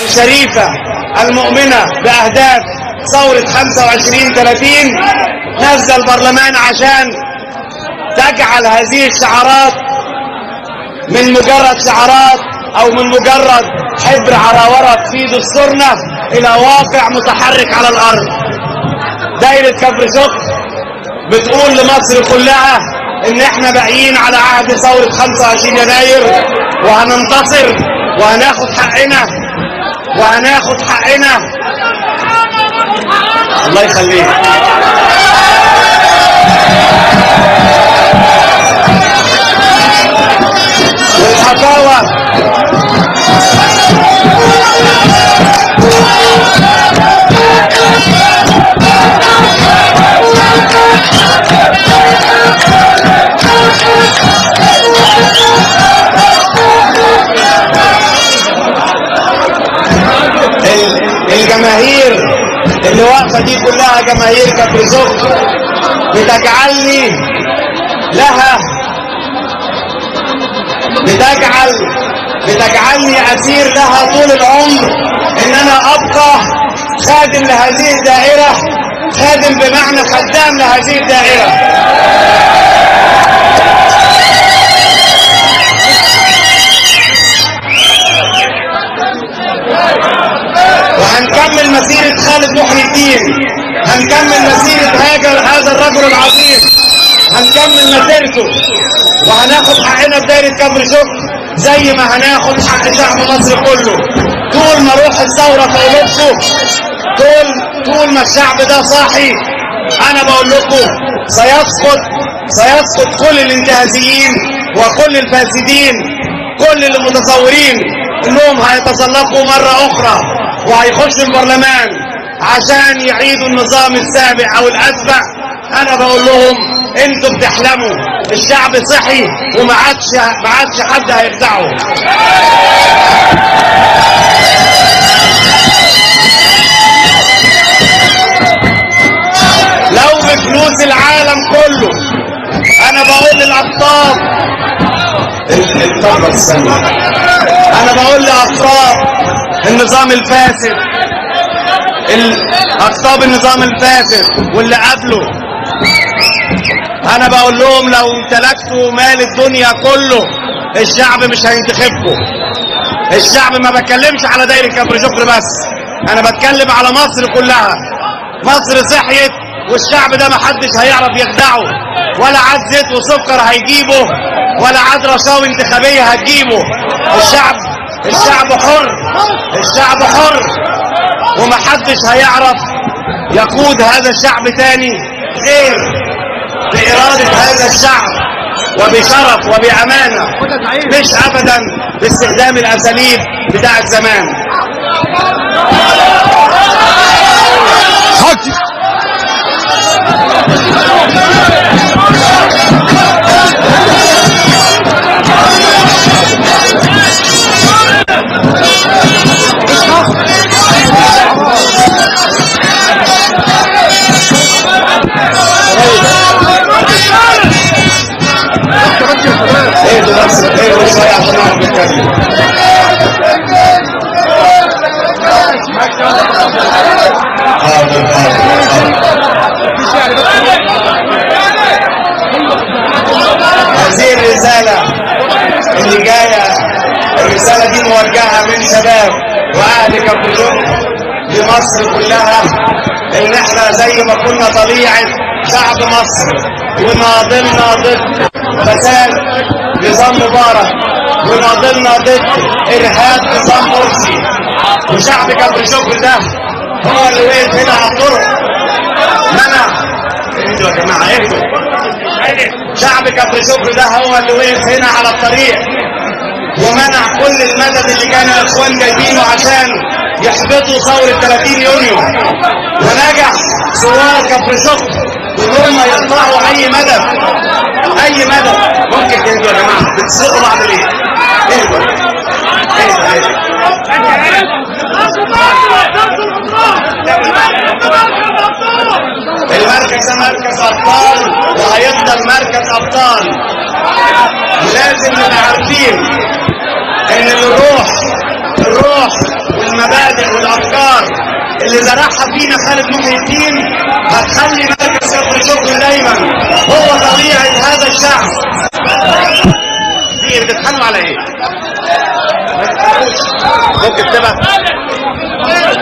الشريفة المؤمنة بأهداف ثورة 25 30 نزل البرلمان عشان تجعل هذه الشعارات من مجرد شعارات او من مجرد حبر على ورق في دستورنا الى واقع متحرك على الارض دايرة كفر شكر بتقول لمصر كلها ان احنا باقيين على عهد ثورة 25 يناير وهننتصر وهناخد حقنا وهناخد حقنا الله يخليك والحفاوة ال- الجماهير اللي واقفه دي كلها جماهير كفرزوك بتجعلني لها بتجعل بتجعلني اسير لها طول العمر ان انا ابقى خادم لهذه الدائره خادم بمعنى خدام لهذه الدائره وهنكمل مسيرة خالد محي الدين هنكمل مسيرة هاجر هذا الرجل العظيم هنكمل مسيرته وهناخد حقنا في دايرة كفر شكر زي ما هناخد حق شعب مصر كله طول ما روح الثورة في قلوبكم طول طول ما الشعب ده صاحي انا بقول لكم سيسقط سيسقط كل الانتهازيين وكل الفاسدين كل اللي متصورين انهم هيتسلقوا مرة اخرى وهيخشوا البرلمان عشان يعيدوا النظام السابق او الاسبق انا بقول لهم انتوا بتحلموا الشعب صحي وما عادش ما عادش حد هيخدعه لو بفلوس العالم كله انا بقول للاقطاب اتفضل استنى انا بقول لاقطاب النظام الفاسد ال- اقطاب النظام الفاسد واللي قبله انا بقول لهم لو امتلكتوا مال الدنيا كله الشعب مش هينتخبكم الشعب ما بتكلمش على دايرة كفر شكر بس انا بتكلم على مصر كلها مصر صحيت والشعب ده محدش هيعرف يخدعه ولا عاد زيت وسكر هيجيبه ولا عاد رشاوي انتخابية هتجيبه الشعب الشعب حر الشعب حر ومحدش هيعرف يقود هذا الشعب تاني غير بإرادة هذا الشعب وبشرف وبأمانة مش أبدا باستخدام الأساليب بتاعت زمان حاج اهدوا بس اهدوا شوية عشان نعرف نتكلم حاضر حاضر حاضر هذه الرسالة اللي جاية الرسالة دي موجهة من شباب وأهل كفر لمصر كلها إن إحنا زي ما كنا طليعة شعب مصر وناضلنا ضد فساد نظام مبارك وناضلنا ضد إرهاب نظام مرسي وشعب كفر شكر ده هو اللي وقف هنا على الطرق منع اهدوا يا جماعة اهدوا شعب كفر شكر ده هو اللي وقف هنا على الطريق ومنع كل المدد اللي كان الاخوان جايبينه عشان يحبطوا ثورة 30 يونيو ونجح ثوار كفر شكر ان هم يقطعوا اي مدد اي مدد ممكن تهدوا يا جماعة بتسرقوا بعض ليه؟ اهدوا اهدوا اهدوا المركز ده مركز ابطال وهيفضل مركز ابطال لازم نبقى عارفين ان الروح الروح والمبادئ والافكار اللي زرعها فينا خالد محي الدين هتخلي مركز كفر الشكر دايما هو طبيعه هذا الشعب في ايه بتتخانقوا على ايه؟ ممكن تبقى